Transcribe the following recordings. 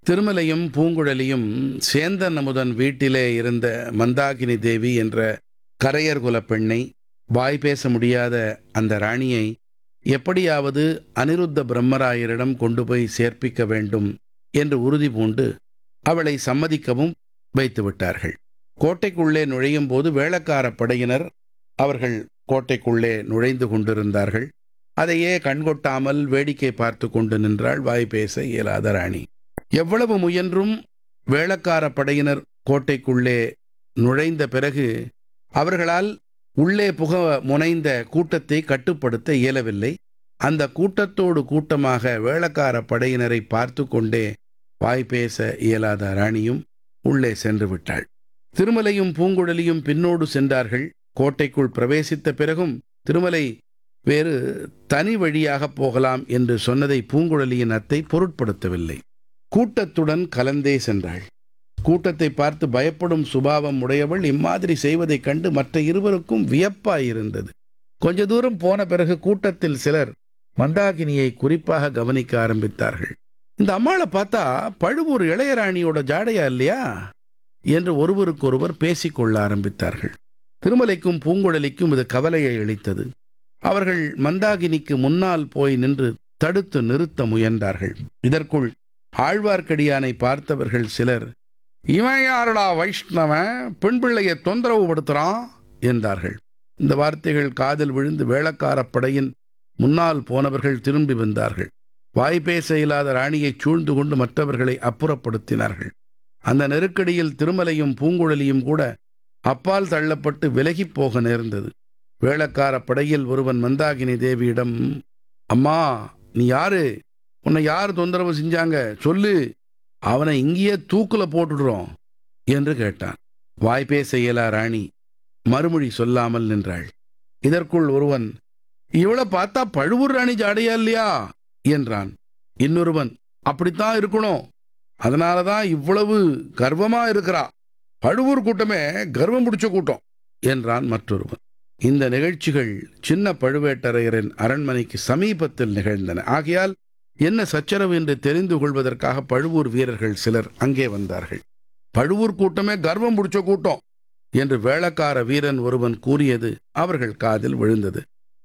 திருமலையும் பூங்குழலியும் சேந்தன் அமுதன் வீட்டிலே இருந்த மந்தாகினி தேவி என்ற கரையர் குலப் பெண்ணை வாய் பேச முடியாத அந்த ராணியை எப்படியாவது அனிருத்த பிரம்மராயரிடம் கொண்டு போய் சேர்ப்பிக்க வேண்டும் என்று உறுதி பூண்டு அவளை சம்மதிக்கவும் வைத்து விட்டார்கள் கோட்டைக்குள்ளே நுழையும் போது வேளக்காரப் படையினர் அவர்கள் கோட்டைக்குள்ளே நுழைந்து கொண்டிருந்தார்கள் அதையே கண்கொட்டாமல் வேடிக்கை பார்த்து கொண்டு நின்றாள் வாய் பேச இயலாத ராணி எவ்வளவு முயன்றும் வேளக்கார படையினர் கோட்டைக்குள்ளே நுழைந்த பிறகு அவர்களால் உள்ளே புக முனைந்த கூட்டத்தை கட்டுப்படுத்த இயலவில்லை அந்த கூட்டத்தோடு கூட்டமாக வேளக்கார படையினரை பார்த்து கொண்டே வாய் பேச இயலாத ராணியும் உள்ளே சென்று விட்டாள் திருமலையும் பூங்குழலியும் பின்னோடு சென்றார்கள் கோட்டைக்குள் பிரவேசித்த பிறகும் திருமலை வேறு தனி வழியாக போகலாம் என்று சொன்னதை பூங்குழலியின் அத்தை பொருட்படுத்தவில்லை கூட்டத்துடன் கலந்தே சென்றாள் கூட்டத்தை பார்த்து பயப்படும் சுபாவம் உடையவள் இம்மாதிரி செய்வதைக் கண்டு மற்ற இருவருக்கும் வியப்பாயிருந்தது கொஞ்ச தூரம் போன பிறகு கூட்டத்தில் சிலர் மந்தாகினியை குறிப்பாக கவனிக்க ஆரம்பித்தார்கள் இந்த அம்மாளை பார்த்தா பழுவூர் இளையராணியோட ஜாடையா இல்லையா என்று ஒருவருக்கொருவர் பேசிக்கொள்ள ஆரம்பித்தார்கள் திருமலைக்கும் பூங்குழலிக்கும் இது கவலையை அளித்தது அவர்கள் மந்தாகினிக்கு முன்னால் போய் நின்று தடுத்து நிறுத்த முயன்றார்கள் இதற்குள் ஆழ்வார்க்கடியானை பார்த்தவர்கள் சிலர் இவன் யாருடா வைஷ்ணவன் பெண் பிள்ளையை தொந்தரவு படுத்துறான் என்றார்கள் இந்த வார்த்தைகள் காதில் விழுந்து வேளக்காரப் படையின் முன்னால் போனவர்கள் திரும்பி வந்தார்கள் வாய் பேச இயலாத ராணியை சூழ்ந்து கொண்டு மற்றவர்களை அப்புறப்படுத்தினார்கள் அந்த நெருக்கடியில் திருமலையும் பூங்குழலியும் கூட அப்பால் தள்ளப்பட்டு விலகிப் போக நேர்ந்தது வேளக்கார படையில் ஒருவன் மந்தாகினி தேவியிடம் அம்மா நீ யாரு உன்னை யார் தொந்தரவு செஞ்சாங்க சொல்லு அவனை இங்கேயே தூக்குல போட்டுடுறோம் என்று கேட்டான் வாய்ப்பேச இயலா ராணி மறுமொழி சொல்லாமல் நின்றாள் இதற்குள் ஒருவன் இவளை பார்த்தா பழுவூர் ராணி ஜாடையா இல்லையா என்றான் இன்னொருவன் அப்படித்தான் இருக்கணும் அதனால தான் இவ்வளவு கர்வமா இருக்கிறா பழுவூர் கூட்டமே கர்வம் பிடிச்ச கூட்டம் என்றான் மற்றொருவன் இந்த நிகழ்ச்சிகள் சின்ன பழுவேட்டரையரின் அரண்மனைக்கு சமீபத்தில் நிகழ்ந்தன ஆகையால் என்ன சச்சரவு என்று தெரிந்து கொள்வதற்காக பழுவூர் வீரர்கள் சிலர் அங்கே வந்தார்கள் பழுவூர் கூட்டமே கர்வம் பிடிச்ச கூட்டம் என்று வேளக்கார வீரன் ஒருவன் கூறியது அவர்கள் காதில் விழுந்தது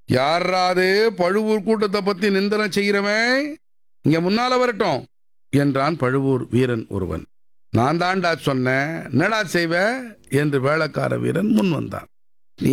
யாராது பழுவூர் கூட்டத்தை பத்தி நிந்தனை செய்கிறவன் இங்க முன்னால வரட்டும் என்றான் பழுவூர் வீரன் ஒருவன் நான் தாண்டா சொன்னேன் என்னடா செய்வ என்று வேளக்கார வீரன் முன் வந்தான்